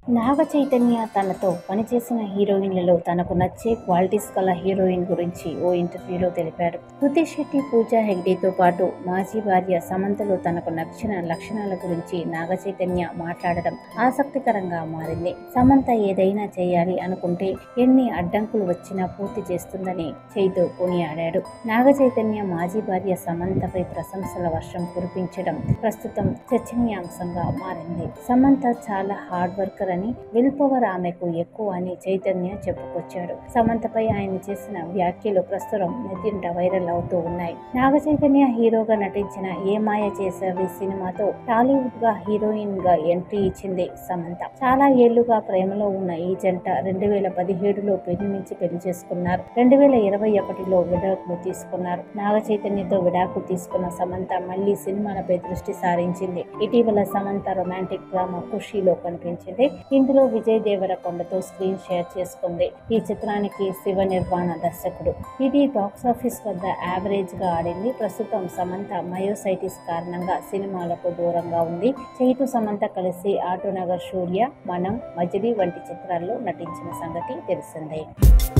నాగ చైతన్య తనతో పనిచేసిన హీరోయిన్లలో తనకు నచ్చే క్వాలిటీస్ గల హీరోయిన్ గురించి ఓ ఇంటర్వ్యూలో తెలిపాడు కృతి శెట్టి పూజా హెగ్డేతో పాటు మాజీ భార్య సమంతలో తనకు నచ్చిన లక్షణాల గురించి నాగ చైతన్య మాట్లాడడం ఆసక్తికరంగా మారింది సమంత ఏదైనా చేయాలి అనుకుంటే ఎన్ని అడ్డంకులు వచ్చినా పూర్తి చేస్తుందని చైతు కొనియాడాడు నాగ చైతన్య మాజీ భార్య సమంతపై ప్రశంసల వర్షం కురిపించడం ప్రస్తుతం చర్చనీయాంశంగా మారింది సమంత చాలా హార్డ్ వర్కర్ అని విల్ పవర్ ఆమెకు ఎక్కువ అని చైతన్య చెప్పుకొచ్చాడు సమంతపై ఆయన చేసిన వ్యాఖ్యలు ప్రస్తుతం నెత్తింట వైరల్ అవుతూ ఉన్నాయి నాగ చైతన్య హీరోగా నటించిన ఏ మాయ చేసేవి సినిమాతో టాలీవుడ్ గా హీరోయిన్ గా ఎంట్రీ ఇచ్చింది సమంత చాలా ఏళ్లుగా ప్రేమలో ఉన్న ఈ జంట రెండు వేల పదిహేడులో ప్రేమించి పెళ్లి చేసుకున్నారు రెండు వేల ఇరవై ఒకటిలో విడాకులు తీసుకున్నారు నాగ చైతన్యతో విడాకులు తీసుకున్న సమంత మళ్ళీ సినిమాలపై దృష్టి సారించింది ఇటీవల సమంత రొమాంటిక్ డ్రామా ఖుషీలో కనిపించింది ఇందులో విజయ్ దేవరకొండతో స్క్రీన్ షేర్ చేసుకుంది ఈ చిత్రానికి శివ నిర్వాణ దర్శకుడు ఇది బాక్సాఫీస్ వద్ద యావరేజ్ గా ఆడింది ప్రస్తుతం సమంత మయోసైటిస్ కారణంగా సినిమాలకు దూరంగా ఉంది చైతు సమంత కలిసి ఆటోనగర్ సూర్య మనం మజిలీ వంటి చిత్రాల్లో నటించిన సంగతి తెలిసిందే